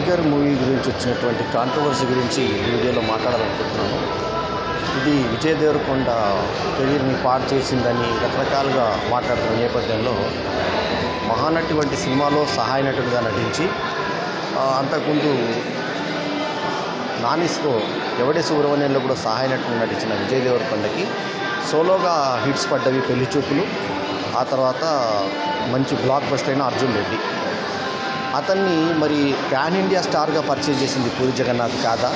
tiger movie గురించి వచ్చినటువంటి controversy గురించి ఈ వీడియోలో మాట్లాడాలనుకుంటున్నాను ఇది విజయ్ దేవరకొండ కెరీర్ని పాడు చేసిందని రకరకాలుగా మాట్లాడుతున్న నేపథ్యంలో మహానటి వంటి సినిమాలో సహాయ నటుడిగా నటించి ఆ, అంతకుముందు నానిస్లో ఎవడే సుబ్రహ్మణ్యంలో కూడా సహాయ నటుడు నటించిన విజయ్ దేవరకొండకి సోలోగా హిట్స్ పడ్డవి పెళ్లి చూపులు ఆ తర్వాత మంచి బ్లాక్ బస్టర్ అయిన అర్జున్ రెడ్డి అతన్ని మరి ప్యాన్ ఇండియా స్టార్గా పర్చేజ్ చేసింది పూరి జగన్నాథ్ కాదా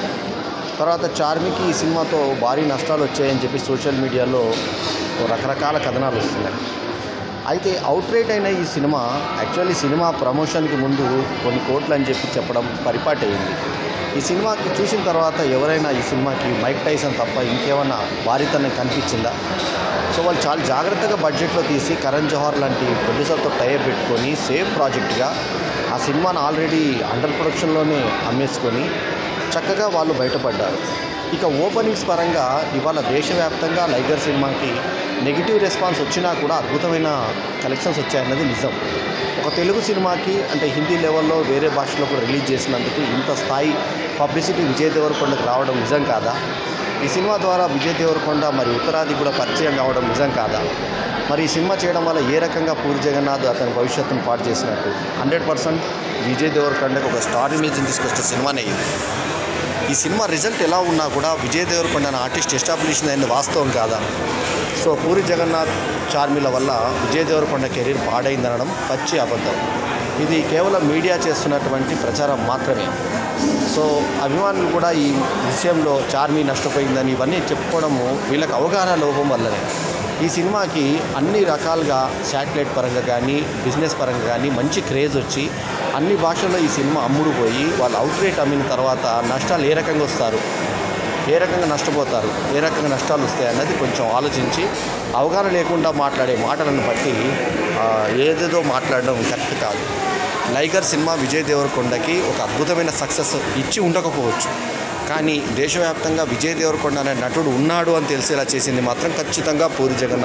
తర్వాత చార్మికి ఈ సినిమాతో భారీ నష్టాలు వచ్చాయని చెప్పి సోషల్ మీడియాలో రకరకాల కథనాలు వస్తున్నాయి అయితే అవుట్ రేట్ అయిన ఈ సినిమా యాక్చువల్లీ సినిమా ప్రమోషన్కి ముందు కొన్ని కోట్లు అని చెప్పి చెప్పడం పరిపాటి అయింది ఈ సినిమాకి చూసిన తర్వాత ఎవరైనా ఈ సినిమాకి మైక్ టైసన్ తప్ప ఇంకేమన్నా భారీతనం కనిపించిందా సో వాళ్ళు చాలా జాగ్రత్తగా బడ్జెట్లో తీసి కరణ్ జోహార్ లాంటి ప్రొడ్యూసర్తో టైర్ పెట్టుకొని సేఫ్ ప్రాజెక్ట్గా ఆ సినిమాను ఆల్రెడీ అండర్ ప్రొడక్షన్లోనే అమ్మేసుకొని చక్కగా వాళ్ళు బయటపడ్డారు ఇక ఓపెనింగ్స్ పరంగా ఇవాళ దేశవ్యాప్తంగా లైగర్ సినిమాకి నెగిటివ్ రెస్పాన్స్ వచ్చినా కూడా అద్భుతమైన కలెక్షన్స్ వచ్చాయన్నది నిజం ఒక తెలుగు సినిమాకి అంటే హిందీ లెవెల్లో వేరే భాషలో కూడా రిలీజ్ చేసినందుకు ఇంత స్థాయి పబ్లిసిటీ విజయ్ దేవరకొండకు రావడం నిజం కాదా ఈ సినిమా ద్వారా విజయ్ దేవరకొండ మరి ఉత్తరాది కూడా పరిచయం కావడం నిజం కాదా మరి ఈ సినిమా చేయడం వల్ల ఏ రకంగా పూరి జగన్నాథ్ అతని భవిష్యత్తును పాటు చేసినట్టు హండ్రెడ్ పర్సెంట్ విజయ్ దేవరకొండకు ఒక స్టార్ ఇమేజ్ని తీసుకొచ్చిన సినిమానే ఇది ఈ సినిమా రిజల్ట్ ఎలా ఉన్నా కూడా విజయ్ దేవరకొండ అనే ఆర్టిస్ట్ ఎస్టాబ్లిష్ అయింది వాస్తవం కాదా సో పూరి జగన్నాథ్ చార్మిల వల్ల విజయ్ దేవరకొండ కెరీర్ పాడైందనడం పచ్చి అబద్ధం ఇది కేవలం మీడియా చేస్తున్నటువంటి ప్రచారం మాత్రమే సో అభిమానులు కూడా ఈ విషయంలో చార్మి నష్టపోయిందని ఇవన్నీ చెప్పుకోవడము వీళ్ళకి అవగాహన లోపం వల్లనే ఈ సినిమాకి అన్ని రకాలుగా శాటిలైట్ పరంగా కానీ బిజినెస్ పరంగా కానీ మంచి క్రేజ్ వచ్చి అన్ని భాషల్లో ఈ సినిమా అమ్ముడు పోయి వాళ్ళు అవుట్ రేట్ అమ్మిన తర్వాత నష్టాలు ఏ రకంగా వస్తారు ఏ రకంగా నష్టపోతారు ఏ రకంగా నష్టాలు వస్తాయి అన్నది కొంచెం ఆలోచించి అవగాహన లేకుండా మాట్లాడే మాటలను బట్టి ఆ, ఏదేదో మాట్లాడడం కరెక్ట్ కాదు లైగర్ సినిమా విజయ్ దేవరకొండకి ఒక అద్భుతమైన సక్సెస్ ఇచ్చి ఉండకపోవచ్చు కానీ దేశవ్యాప్తంగా విజయ్ దేవరకొండ అనే నటుడు ఉన్నాడు అని తెలిసేలా చేసింది మాత్రం ఖచ్చితంగా పూరి జగన్నాథ్